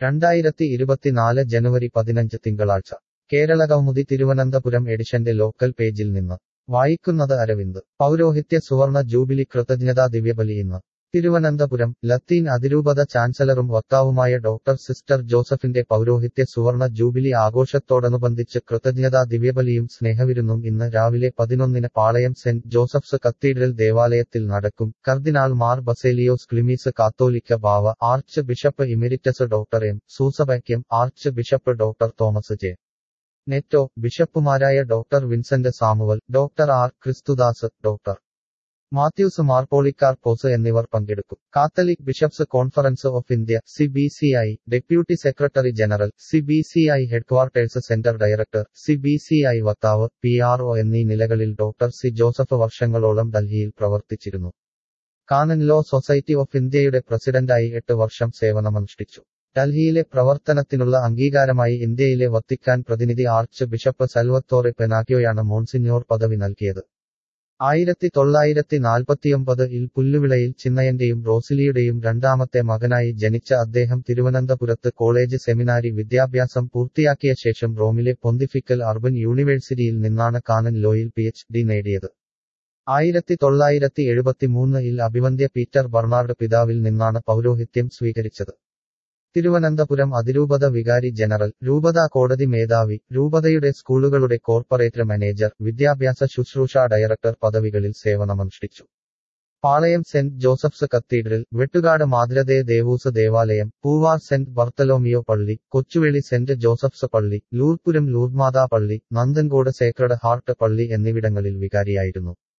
രണ്ടായിരത്തി ഇരുപത്തിനാല് ജനുവരി പതിനഞ്ച് തിങ്കളാഴ്ച കേരളകൗമുദി തിരുവനന്തപുരം എഡിഷന്റെ ലോക്കൽ പേജിൽ നിന്ന് വായിക്കുന്നത് അരവിന്ദ് പൗരോഹിത്യ സുവർണ ജൂബിലി കൃതജ്ഞതാ ദിവ്യബലി ഇന്ന് തിരുവനന്തപുരം ലത്തീൻ അതിരൂപത ചാൻസലറും വക്താവുമായ ഡോക്ടർ സിസ്റ്റർ ജോസഫിന്റെ പൗരോഹിത്യ സുവർണ ജൂബിലി ആഘോഷത്തോടനുബന്ധിച്ച് കൃതജ്ഞതാ ദിവ്യബലിയും സ്നേഹവിരുന്നും ഇന്ന് രാവിലെ പതിനൊന്നിന് പാളയം സെന്റ് ജോസഫ്സ് കത്തീഡ്രൽ ദേവാലയത്തിൽ നടക്കും cardinal Mar Baselios Cleemis Catholicos Bava archbishop emeritus doctor M Soosa Pakiam archbishop doctor Thomas J Netto ബിഷപ്പുമാരായ doctor Vincent Samuel doctor R Christudas doctor Mathews Mar Polycarpos എന്നിവർ പങ്കെടുക്കും Catholic bishops conference of India C B C I deputy secretary general C B C I headquarters centre director C B C I വക്താവ് P R O എന്നീ നിലകളിൽ doctor C Joseph വർഷങ്ങളോളം ഡൽഹിയിൽ പ്രവർത്തിച്ചിരുന്നു Canon law society of ഇന്ത്യയുടെ പ്രസിഡന്റായി എട്ട് വർഷം സേവനമനുഷ്ഠിച്ചു ഡൽഹിയിലെ പ്രവർത്തനത്തിനുള്ള അംഗീകാരമായി ഇന്ത്യയിലെ വത്തിക്കാൻ പ്രതിനിധി ആർച്ച് ബിഷപ്പ് സൽവത്തോറെ പെനാക്കിയോയാണ് മോൺസിഞ്ഞോർ പദവി നൽകിയത് ആയിരത്തി തൊള്ളായിരത്തി നാൽപ്പത്തിയൊമ്പത് ഇൽ പുല്ലുവിളയിൽ ചിന്നയന്റെയും റോസിലിയുടെയും രണ്ടാമത്തെ മകനായി ജനിച്ച അദ്ദേഹം തിരുവനന്തപുരത്ത് കോളേജ് സെമിനാരി വിദ്യാഭ്യാസം പൂർത്തിയാക്കിയ ശേഷം റോമിലെ പൊന്തിഫിക്കൽ അർബൻ യൂണിവേഴ്സിറ്റിയിൽ നിന്നാണ് കാനൻ ലോയിൽ പി എച്ച് ഡി നേടിയത് ആയിരത്തി തൊള്ളായിരത്തി എഴുപത്തിമൂന്ന് ഇൽ അഭിവന്ധ്യ പീറ്റർ ബർണാർഡ് പിതാവിൽ നിന്നാണ് പൗരോഹിത്യം സ്വീകരിച്ചത് തിരുവനന്തപുരം അതിരൂപത വികാരി ജനറൽ രൂപത കോടതി മേധാവി രൂപതയുടെ സ്കൂളുകളുടെ കോർപ്പറേറ്റ് മാനേജർ വിദ്യാഭ്യാസ ശുശ്രൂഷ ഡയറക്ടർ പദവികളിൽ സേവനമനുഷ്ഠിച്ചു Palayam saint Joseph's cathedral Vettukad മാതൃദേ ദേവൂസ് ദേവാലയം പൂവാർ സെന്റ് ബർത്തലോമിയോ പള്ളി കൊച്ചുവേളി സെന്റ് ജോസഫ്സ് പള്ളി ലൂർപുരം ലൂർമാതാ പള്ളി നന്ദൻകോട് സേക്രഡ് ഹാർട്ട് പള്ളി എന്നിവിടങ്ങളിൽ വികാരിയായിരുന്നു